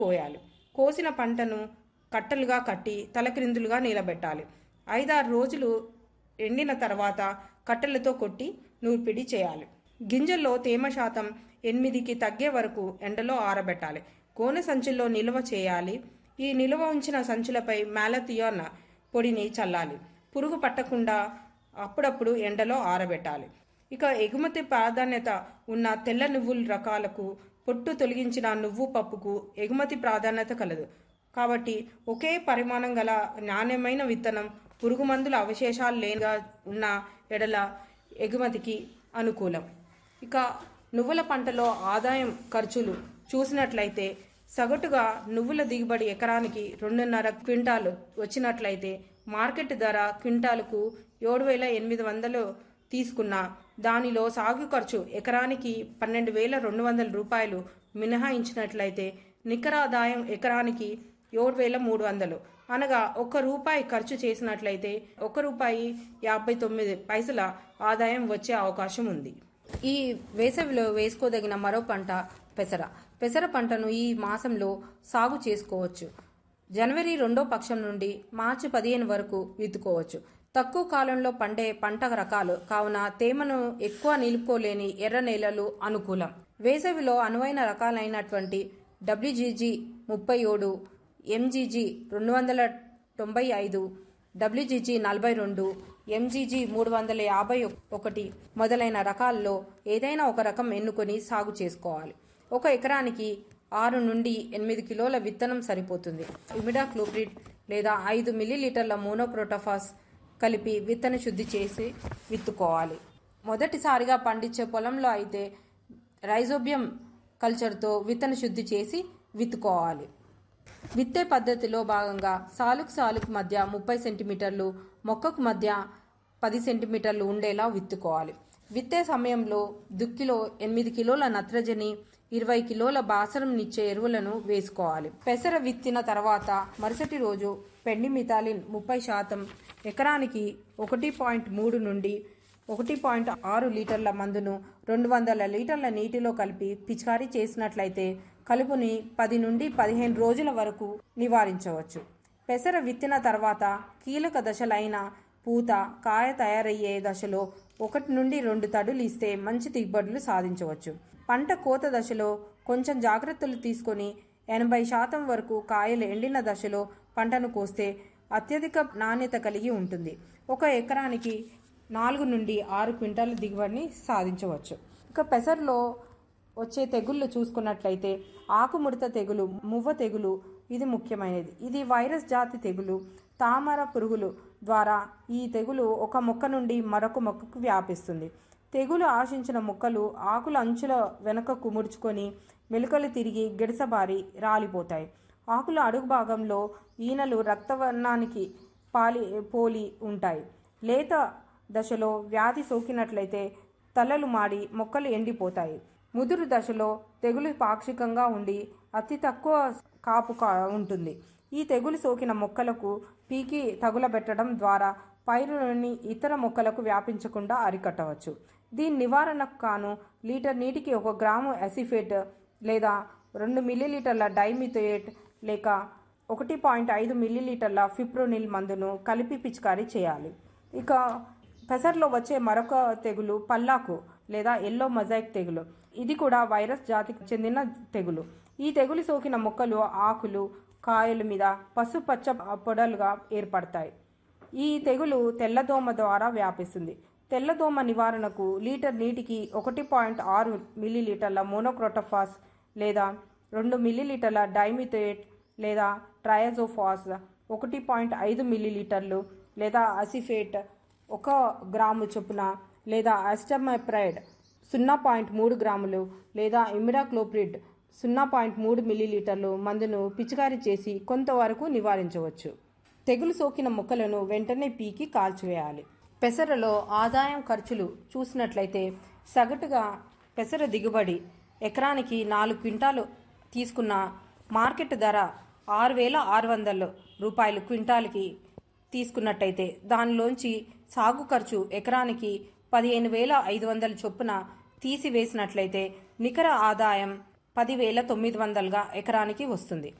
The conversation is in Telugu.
పోయాలి కోసిన పంటను కట్టలుగా కట్టి తలక్రిందులుగా నిలబెట్టాలి ఐదారు రోజులు ఎండిన తర్వాత కట్టెలతో కొట్టి నూర్పిడి చేయాలి గింజల్లో తేమ శాతం ఎనిమిదికి తగ్గే వరకు ఎండలో ఆరబెట్టాలి గోనె సంచుల్లో నిల్వ చేయాలి ఈ నిల్వ ఉంచిన సంచులపై మ్యాలథియోన్ పొడిని చల్లాలి పురుగు పట్టకుండా అప్పుడప్పుడు ఎండలో ఆరబెట్టాలి ఇక ఎగుమతి ప్రాధాన్యత ఉన్న తెల్ల నువ్వుల రకాలకు పొట్టు తొలగించిన నువ్వు పప్పుకు ఎగుమతి ప్రాధాన్యత కలదు కాబట్టి ఒకే పరిమాణం గల నాణ్యమైన విత్తనం పురుగు మందుల అవశేషాలు లేనిగా ఉన్న ఎడల ఎగుమతికి అనుకూలం ఇక నువ్వుల పంటలో ఆదాయం ఖర్చులు చూసినట్లయితే సగటుగా నువ్వుల దిగుబడి ఎకరానికి రెండున్నర క్వింటాలు వచ్చినట్లయితే మార్కెట్ ధర క్వింటాలకు ఏడు వేల ఎనిమిది వందలు తీసుకున్న దానిలో సాగు ఖర్చు ఎకరానికి పన్నెండు వేల రెండు వందల రూపాయలు మినహాయించినట్లయితే నికర ఆదాయం ఎకరానికి ఏడు వేల మూడు వందలు అనగా ఒక్క రూపాయి ఖర్చు చేసినట్లయితే ఒక్క రూపాయి యాభై తొమ్మిది పైసల ఆదాయం వచ్చే అవకాశం ఉంది ఈ వేసవిలో వేసుకోదగిన మరో పంట పెసర పెసర పంటను ఈ మాసంలో సాగు చేసుకోవచ్చు జనవరి రెండో పక్షం నుండి మార్చి పదిహేను వరకు విత్తుకోవచ్చు తక్కువ కాలంలో పండే పంట రకాలు కావున తేమను ఎక్కువ నిలుపుకోలేని ఎర్ర నేలలు అనుకూలం వేసవిలో అనువైన రకాలైనటువంటి డబ్ల్యూజీజీ ముప్పై ఏడు ఎంజీజీ రెండు వందల తొంభై ఐదు డబ్ల్యూజీజీ నలభై రెండు ఎంజీజీ మూడు వందల యాభై ఒకటి మొదలైన రకాల్లో ఏదైనా ఒక రకం ఎన్నుకొని సాగు చేసుకోవాలి ఒక ఎకరానికి ఆరు నుండి ఎనిమిది కిలోల విత్తనం సరిపోతుంది ఇమిడాక్లోప్రిడ్ లేదా ఐదు మిల్లీలీటర్ల మోనోప్రోటోఫాస్ కలిపి విత్తన శుద్ధి చేసి విత్తుకోవాలి మొదటిసారిగా పండించే పొలంలో అయితే రైజోబియం కల్చర్తో విత్తన శుద్ధి చేసి విత్తుకోవాలి విత్తే పద్ధతిలో భాగంగా సాలుకు సాలుకు మధ్య ముప్పై సెంటీమీటర్లు మొక్కకు మధ్య పది సెంటీమీటర్లు ఉండేలా విత్తుకోవాలి విత్తే సమయంలో దుక్కిలో ఎనిమిది కిలోల నత్రజని ఇరవై కిలోల బాసరంనిచ్చే ఎరువులను వేసుకోవాలి పెసర విత్తిన తర్వాత మరుసటి రోజు పెండి మితాలిన్ ముప్పై శాతం ఎకరానికి ఒకటి పాయింట్ మూడు నుండి ఒకటి పాయింట్ ఆరు లీటర్ల మందును రెండు వందల లీటర్ల నీటిలో కలిపి పిచికారీ చేసినట్లయితే కలుపుని పది నుండి పదిహేను రోజుల వరకు నివారించవచ్చు పెసర విత్తిన తర్వాత కీలక దశలైన పూత కాయ తయారయ్యే దశలో ఒకటి నుండి రెండు తడులు ఇస్తే మంచి దిగుబడులు సాధించవచ్చు పంట కోత దశలో కొంచెం జాగ్రత్తలు తీసుకొని ఎనభై శాతం వరకు కాయలు ఎండిన దశలో పంటను కోస్తే అత్యధిక నాణ్యత కలిగి ఉంటుంది ఒక ఎకరానికి నాలుగు నుండి ఆరు క్వింటాల దిగుబడిని సాధించవచ్చు ఇక పెసర్లో వచ్చే తెగుళ్ళు చూసుకున్నట్లయితే ఆకుముడత తెగులు మువ్వ తెగులు ఇది ముఖ్యమైనది ఇది వైరస్ జాతి తెగులు తామర పురుగులు ద్వారా ఈ తెగులు ఒక మొక్క నుండి మరొక మొక్కకు వ్యాపిస్తుంది తెగులు ఆశించిన మొక్కలు ఆకుల అంచుల వెనుకకు ముడుచుకొని మెలుకలు తిరిగి గిడసబారి రాలిపోతాయి ఆకుల అడుగు భాగంలో ఈనెలు రక్తవర్ణానికి పాలి పోలి ఉంటాయి లేత దశలో వ్యాధి సోకినట్లయితే తలలు మాడి మొక్కలు ఎండిపోతాయి ముదురు దశలో తెగులు పాక్షికంగా ఉండి అతి తక్కువ కాపు కా ఉంటుంది ఈ తెగులు సోకిన మొక్కలకు పీకి తగులబెట్టడం ద్వారా పైరులోని ఇతర మొక్కలకు వ్యాపించకుండా అరికట్టవచ్చు దీని నివారణకు కాను లీటర్ నీటికి ఒక గ్రాము అసిఫేట్ లేదా రెండు మిల్లీలీటర్ల డైమిథోయేట్ లేక ఒకటి పాయింట్ ఐదు మిల్లీలీటర్ల ఫిప్రోనిల్ మందును కలిపి పిచికారీ చేయాలి ఇక పెసర్లో వచ్చే మరొక తెగులు పల్లాకు లేదా ఎల్లో మొజాయిక్ తెగులు ఇది కూడా వైరస్ జాతికి చెందిన తెగులు ఈ తెగులు సోకిన మొక్కలు ఆకులు కాయల మీద పసుపచ్చ పొడలుగా ఏర్పడతాయి ఈ తెగులు తెల్లదోమ ద్వారా వ్యాపిస్తుంది తెల్లదోమ నివారణకు లీటర్ నీటికి ఒకటి పాయింట్ ఆరు మిల్లీలీటర్ల మోనోక్రోటోఫాస్ లేదా రెండు మిల్లీలీటర్ల డైమిథోయేట్ లేదా ట్రయాజోఫాస్ ఒకటి పాయింట్ ఐదు మిల్లీలీటర్లు లేదా అసిఫేట్ ఒక గ్రాము చొప్పున లేదా అస్టమైప్రైడ్ సున్నా పాయింట్ మూడు గ్రాములు లేదా ఇమిడాక్లోప్రిడ్ సున్నా పాయింట్ మూడు మిల్లీలీటర్లు మందును పిచికారీ చేసి కొంతవరకు నివారించవచ్చు తెగులు సోకిన మొక్కలను వెంటనే పీకి కాల్చివేయాలి పెసరలో ఆదాయం ఖర్చులు చూసినట్లయితే సగటుగా పెసర దిగుబడి ఎకరానికి నాలుగు క్వింటాలు తీసుకున్న మార్కెట్ ధర ఆరు వేల ఆరు వందల రూపాయలు క్వింటాల్కి తీసుకున్నట్టయితే దానిలోంచి సాగు ఖర్చు ఎకరానికి పదిహేను వేల ఐదు వందల చొప్పున తీసివేసినట్లయితే నికర ఆదాయం పదివేల తొమ్మిది వందలుగా ఎకరానికి వస్తుంది